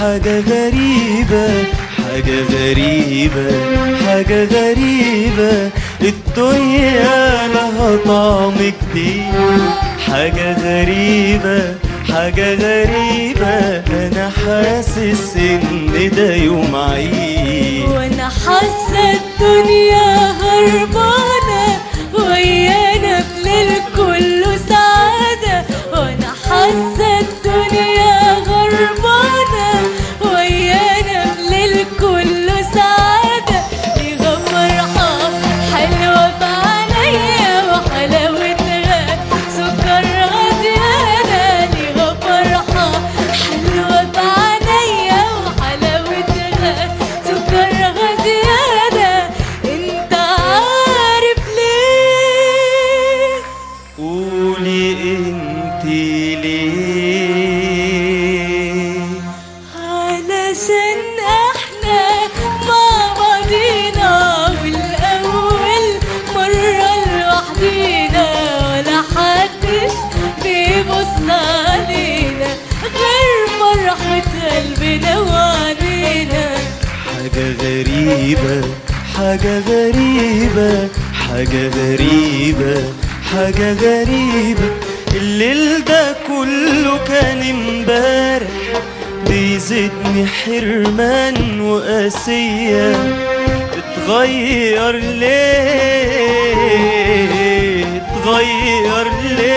حاجة غريبة حاجة غريبة حاجة غريبة الدنيا لها طعم جديد حاجة غريبة حاجة غريبة أنا حاسس إن ده يوم عيد وانا حاسه الدنيا هربانه ويانا بليل كله سعاده وانا حاسه الدنيا غربانه ويانا بليل كله سعاده ليها فرحه حلوه بعينيا وحلاوتها سكرها زياده ليها فرحه حلوه بعينيا وحلاوتها سكرها زياده انت عارف ليه قولي انت ليه علشان احنا مع بعضينا والاول مرة لوحدينا ولا حدش بيبص علينا غير فرحة قلبنا وعنينا حاجة غريبة حاجة غريبة حاجة غريبة حاجة غريبة الليل ده كله كان امبارح بيزيدني حرمان وقاسية اتغير ليه اتغير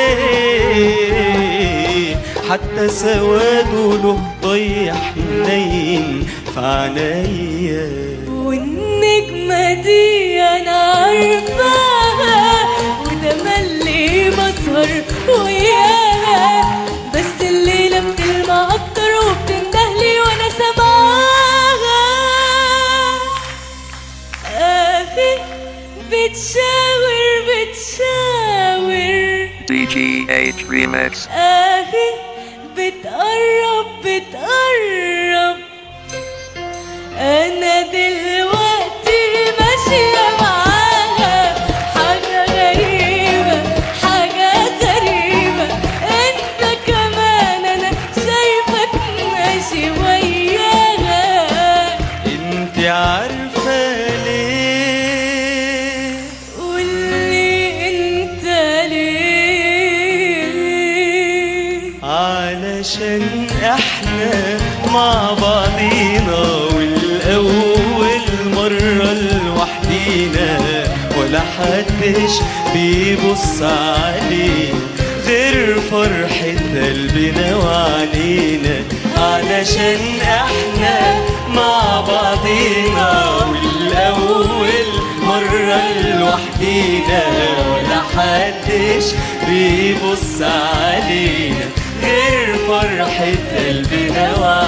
ليه حتى سواده له ضيح حنين في عينيا والنجمة دي أنا عارفاها وده ملي بسهر وياها بس الليلة بتلمع أكتر وبتندهلي وأنا سامعاها أهي بتشاور بتشاور DGH Remix. أهي بتقرب بتقرب أنا دلوقتي ماشية معاها حاجة غريبة حاجة غريبة أنت كمان أنا شايفك ماشي وياها انت عارفة ليه قولي أنت ليه علشان احنا مع بعضينا والاول مرة لوحدينا ولا حدش بيبص علينا غير فرحة قلبنا وعنينا علشان احنا مع بعضينا والاول مرة لوحدينا ولا حدش بيبص علينا غير فرحة قلبنا وعنينا